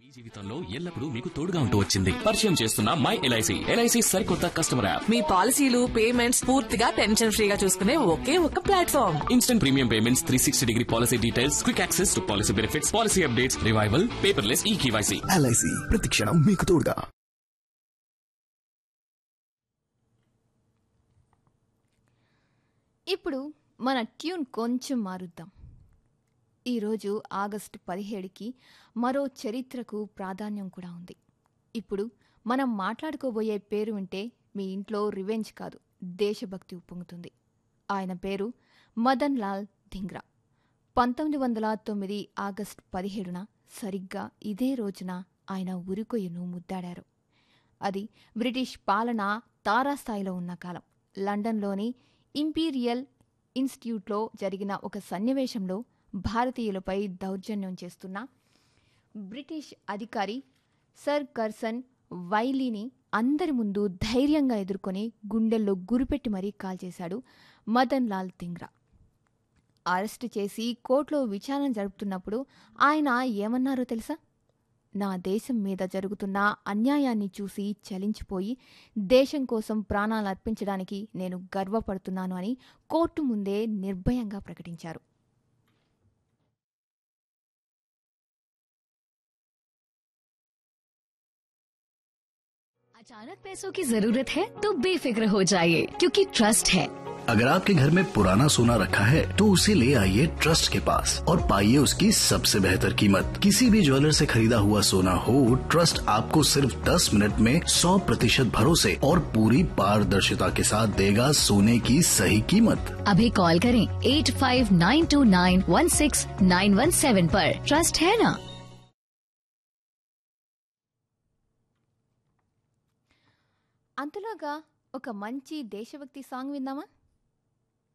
మీ జీవితంలో ఎల్లప్పుడూ మీకు తోడుగా ఉంటూ వచ్చింది పరిచయం చేస్తున్న మై ఎల్ఐసి ఎల్ఐసి సరికొత్త కస్టమర్ యాప్ మీ పాలసీలు పేమెంట్స్ పూర్తిగా టెన్షన్ ఫ్రీగా చూసుకునే ఒకే ఒక platform instant premium payments three sixty degree policy details quick access to policy benefits policy updates revival paperless e KYC LIC ప్రతిక్షణం మీకు తోడుగా ఇప్పుడు మన ట్యూన్ కొంచెం మారుద్దాం ఈరోజు ఆగస్టు పదిహేడుకి మరో చరిత్రకు ప్రాధాన్యం కూడా ఉంది ఇప్పుడు మనం మాట్లాడుకోబోయే పేరు వింటే మీ ఇంట్లో రివెంజ్ కాదు దేశభక్తి ఉప్పొంగుతుంది ఆయన పేరు మదన్ లాల్ ధింగ్రా పంతొమ్మిది వందల తొమ్మిది ఆగస్టు పదిహేడున సరిగ్గా ఇదే రోజున ఆయన ఉరికొయ్యను ముద్దాడారు అది బ్రిటిష్ పాలన తారాస్థాయిలో ఉన్న కాలం లండన్లోని ఇంపీరియల్ ఇన్స్టిట్యూట్లో జరిగిన ఒక సన్నివేశంలో భారతీయులపై దౌర్జన్యం చేస్తున్న బ్రిటిష్ అధికారి సర్ కర్సన్ వైలీని అందరి ముందు ధైర్యంగా ఎదుర్కొని గుండెల్లో గురిపెట్టి మరీ కాల్చేశాడు మదన్ లాల్ ధింగ్రా అరెస్టు చేసి కోర్టులో విచారణ జరుపుతున్నప్పుడు ఆయన ఏమన్నారో తెలుసా నా దేశం మీద జరుగుతున్న అన్యాయాన్ని చూసి చలించిపోయి దేశం కోసం ప్రాణాలు అర్పించడానికి నేను గర్వపడుతున్నాను అని కోర్టు ముందే నిర్భయంగా ప్రకటించారు अचानक पैसों की जरूरत है तो बेफिक्र हो जाइए क्योंकि ट्रस्ट है अगर आपके घर में पुराना सोना रखा है तो उसे ले आइए ट्रस्ट के पास और पाइए उसकी सबसे बेहतर कीमत किसी भी ज्वेलर से खरीदा हुआ सोना हो ट्रस्ट आपको सिर्फ 10 मिनट में 100 प्रतिशत भरोसे और पूरी पारदर्शिता के साथ देगा सोने की सही कीमत अभी कॉल करें eight five nine two nine one six nine one seven पर ट्रस्ट है ना అంతలోగా ఒక మంచి దేశభక్తి సాంగ్ విందామా